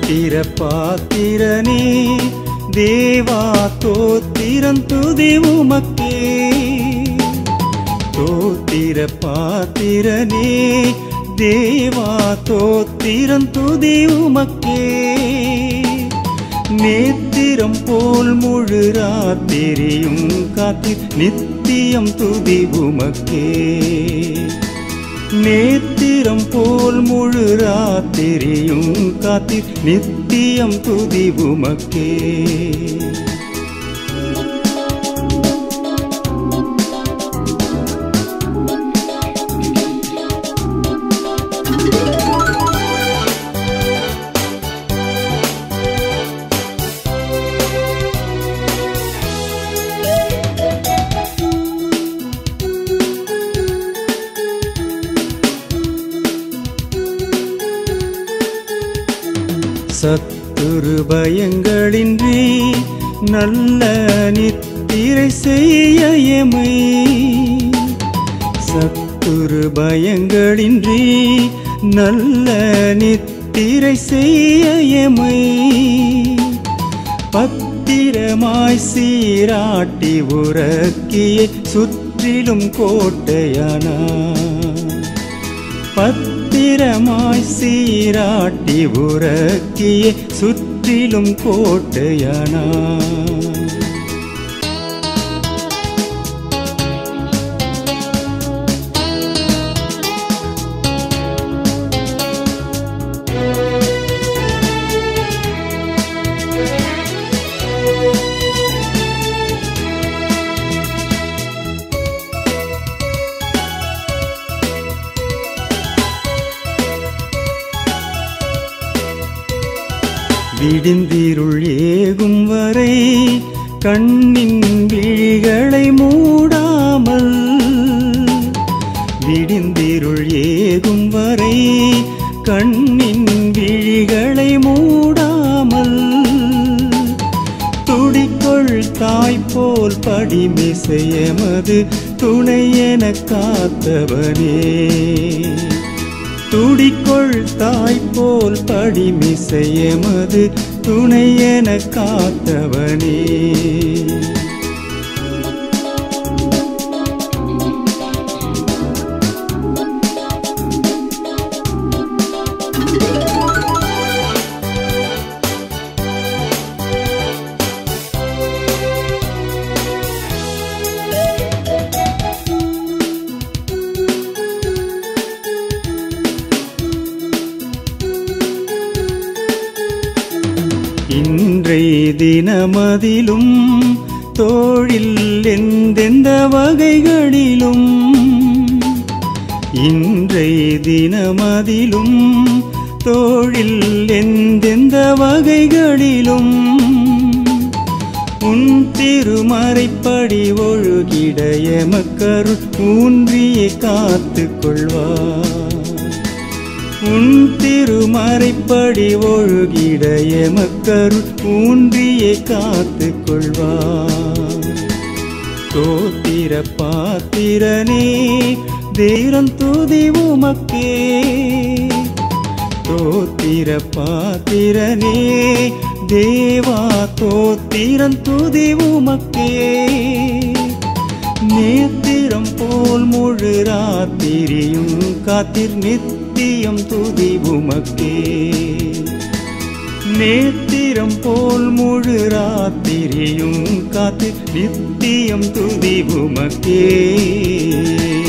தோத்திர பாத்திரனே தேவா தோத்திரம் துதி உமக்கே தோத்திர பாத்திரனே தேவா தோத்திரம் துதி உமக்கே நேத்திரம் போல் முழு ராத்திரியும் காத்தி நித்தியம் துதி உமக்கே நேத்திரம் போல் முழு ராத்திரியும் காத்தி நித்தியம் துதி உமக்கே சத்துரு பயங்களின்றி நல்ல நித்திரை செய்ய எமை சத்துரு பயங்களின்றி நல்ல நித்திரை செய்ய எமை பத்திரமாய் சீராட்டி உறக்கிய சுற்றிலும் கோட்டையானா பத்திரமாய் சீராட்டி உறக்கிய சுற்றிலும் கோட்டையானா விடிந்திருள் ஏகும் வரை கண்ணின் விழிகளை மூடாமல் விடிந்திருள் ஏகும் வரை கண்ணின் விழிகளை மூடாமல் துடிக்கொள் தாய் போல் படிமிசையமது துணை என காத்தவனே துடிக்கொள் தாய் போல் படிமிசையமது துணை என காத்தவனே இன்றை தினமதிலும் தோழில் எந்தெந்த வகைகளிலும் இன்றை தினமதிலும் தோழில் எந்தெந்த வகைகளிலும் உன் திருமறைப்படி ஒழுகிட எமக்கருள் ஊன்றியே காத்து கொள்வார் உன் திருமறைப்படி ஒழுகிட எமக்கருள் ஊன்றியே காத்து கொள்வார் தோத்திர பாத்திரனே தீரம் துதி உமக்கே தோத்திர பாத்திரனே தேவா தோத்திரம் துதி உமக்கே நேத்திரம் போல் முழு ராத்திரியும் காத்திர் நித்தியம் துதி உமக்கே நேத்திரம் போல் முழு ராத்திரியும் காத்து நித்தியம் துதி உமக்கே